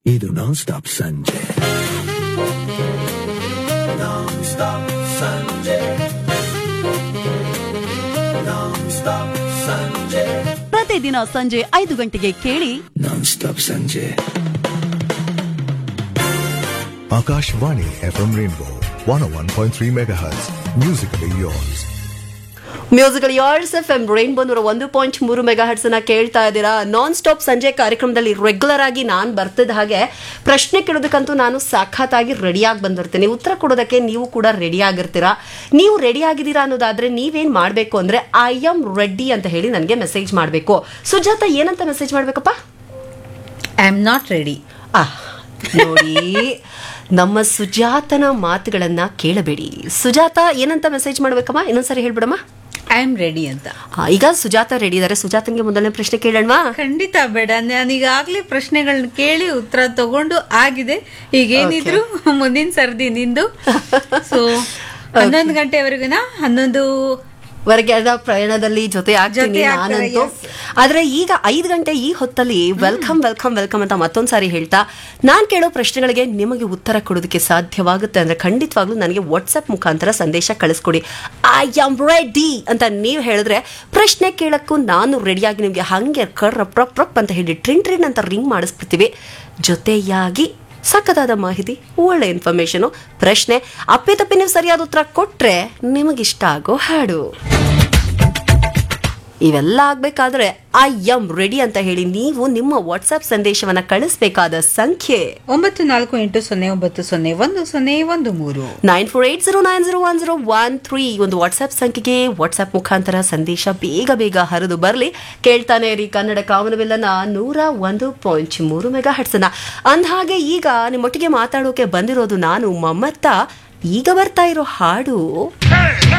ಇದು ನಾನ್ ಸ್ಟಾಪ್ ಸಂಜೆ ನಾನ್ ಸ್ಟಾಪ್ ಸಂಜೆ ನಾನ್ ಸ್ಟಾಪ್ ಸಂಜೆ ಪ್ರತಿದಿನ ಸಂಜೆ ಐದು ಗಂಟೆಗೆ ಕೇಳಿ ನಾನ್ ಸ್ಟಾಪ್ ಸಂಜೆ Akashvani FM Rainbow 101.3 MHz. Musically yours. Musical yours F M rainbow ನೂರ ಒಂದು ಪಾಯಿಂಟ್ ಮೂರು ಮೆಗಾ ಹರ್ಟ್ಸ್ ಅನ್ನ ಕೇಳ್ತಾ ಇದ್ದೀರಾ ನಾನ್ ಸ್ಟಾಪ್ ಸಂಜೆ ಕಾರ್ಯಕ್ರಮದಲ್ಲಿ ರೆಗ್ಯುಲರ್ ಆಗಿ ನಾನು ಬರ್ತಿದ್ದ ಹಾಗೆ ಪ್ರಶ್ನೆ ಕೇಳೋದಕ್ಕಂತೂ ನಾನು ಸಾಖಾತಾಗಿ ರೆಡಿಯಾಗಿ ಬಂದಿರ್ತೀನಿ ಉತ್ತರ ಕೊಡೋದಕ್ಕೆ ನೀವು ಕೂಡ ರೆಡಿ ಆಗಿರ್ತೀರಾ ನೀವು ರೆಡಿ ಆಗಿದ್ದೀರಾ ಅನ್ನೋದಾದ್ರೆ ನೀವೇನ್ ಮಾಡಬೇಕು ಅಂದ್ರೆ ಐ ಆಮ್ ರೆಡಿ ಅಂತ ಹೇಳಿ ನನಗೆ ಮೆಸೇಜ್ ಮಾಡಬೇಕು ಸುಜಾತ ಏನಂತ ಮೆಸೇಜ್ ಮಾಡ್ಬೇಕಪ್ಪ ಐ ಆಮ್ ನಾಟ್ ರೆಡಿ ಆ ನೋಡಿ ನಮ್ಮ ಸುಜಾತನ ಮಾತುಗಳನ್ನ ಕೇಳಬೇಡಿ ಸುಜಾತ ಏನಂತ ಮೆಸೇಜ್ ಮಾಡ್ಬೇಕಮ್ಮ ಇನ್ನೊಂದ್ಸರಿ ಹೇಳ್ಬಿಡಮ್ಮ ಐ ಆಮ್ ರೆಡಿ ಅಂತ ಆ, ಈಗ ಸುಜಾತ ರೆಡಿ ಇದಾರೆ ಸುಜಾತಂಗೆ ಮೊದಲನೇ ಪ್ರಶ್ನೆ ಕೇಳೋಣವಾ ಖಂಡಿತ ಬೇಡ ನಾನು ಈಗಾಗ್ಲೇ ಪ್ರಶ್ನೆಗಳನ್ನ ಕೇಳಿ ಉತ್ತರ ತಗೊಂಡು ಆಗಿದೆ ಈಗೇನಿದ್ರು ಮುಂದಿನ ಸರ್ದಿ ನಿಂದು ಸೊ ಹನ್ನೊಂದು ಗಂಟೆವರೆಗುನ ಹನ್ನೊಂದು ವರೆಗೆ ಅದ ಪ್ರಯಾಣದಲ್ಲಿ ಜೊತೆ ಆಗ್ತೀನಿ ಜೊತೆ ಆಗ್ತಾರೆ, ನಾನಂತೂ yes. ಆದ್ರೆ ಈಗ ಐದು ಗಂಟೆ ಈ ಹೊತ್ತಲ್ಲಿ ವೆಲ್ಕಮ್ ವೆಲ್ಕಮ್ ವೆಲ್ಕಮ್ ಅಂತ ಮತ್ತೊಂದ್ ಸಾರಿ ಹೇಳ್ತಾ ನಾನ್ ಕೇಳೋ ಪ್ರಶ್ನೆಗಳಿಗೆ ನಿಮಗೆ ಉತ್ತರ ಕೊಡೋದಕ್ಕೆ ಸಾಧ್ಯವಾಗುತ್ತೆ ಅಂದ್ರೆ ಖಂಡಿತವಾಗ್ಲೂ ನನಗೆ ವಾಟ್ಸ್ಆಪ್ ಮುಖಾಂತರ ಸಂದೇಶ ಕಳಿಸ್ಕೊಡಿ ಐ ಆಮ್ ರೆಡಿ ಅಂತ ನೀವು ಹೇಳಿದ್ರೆ ಪ್ರಶ್ನೆ ಕೇಳಕ್ಕೂ ನಾನು ರೆಡಿಯಾಗಿ ನಿಮಗೆ ಹಂಗೆ ಕರ್ರ ಪ್ರಪ್ ಪ್ರಪ್ ಅಂತ ಹೇಳಿ ಟ್ರಿನ್ ಟ್ರಿನ್ ಅಂತ ರಿಂಗ್ ಮಾಡಿಸ್ಬಿಡ್ತೀವಿ ಜೊತೆಯಾಗಿ ಸಖತ್ತಾದ ಮಾಹಿತಿ ಒಳ್ಳೆ ಇನ್ಫಾರ್ಮೇಶನು ಪ್ರಶ್ನೆ ಅಪ್ಪೆ ತಪ್ಪಿ ನೀವು ಸರಿಯಾದ ಉತ್ತರ ಕೊಟ್ರೆ ನಿಮಗಿಷ್ಟ ಆಗೋ ಹಾಡು ಇವೆಲ್ಲ ಆಗ್ಬೇಕಾದ್ರೆ ಐ ಎಂ ರೆಡಿ ಅಂತ ಹೇಳಿ ನೀವು ನಿಮ್ಮ ವಾಟ್ಸ್ಆಪ್ ಸಂದೇಶವನ್ನ ಕಳಿಸಬೇಕಾದ ಸಂಖ್ಯೆ ಒಂಬತ್ತು ನಾಲ್ಕು ಎಂಟು ಸೊನ್ನೆ ಒಂಬತ್ತು ಸೊನ್ನೆ ಒಂದು ಸೊನ್ನೆ ಒಂದು ಮೂರು nine four eight zero nine zero one zero one three ಒಂದು ವಾಟ್ಸ್ಆಪ್ ಸಂಖ್ಯೆಗೆ ವಾಟ್ಸ್ಆಪ್ ಮುಖಾಂತರ ಸಂದೇಶ ಬೇಗ ಬೇಗ ಹರಿದು ಬರಲಿ ಕೇಳ್ತಾನೆ ಇರಿ ಕನ್ನಡ ಕಾಮನವೆಲ್ಲನ ನೂರ ಒಂದು ಪಾಯಿಂಟ್ ಮೂರು ಮೆಗಾ ಹಟ್ಸನ ಅಂದಹಾಗೆ ಈಗ ನಿಮ್ಮೊಟ್ಟಿಗೆ ಮಾತಾಡೋಕೆ ಬಂದಿರೋದು ನಾನು ಮಮ್ಮತ್ತ ಈಗ ಬರ್ತಾ ಇರೋ ಹಾಡು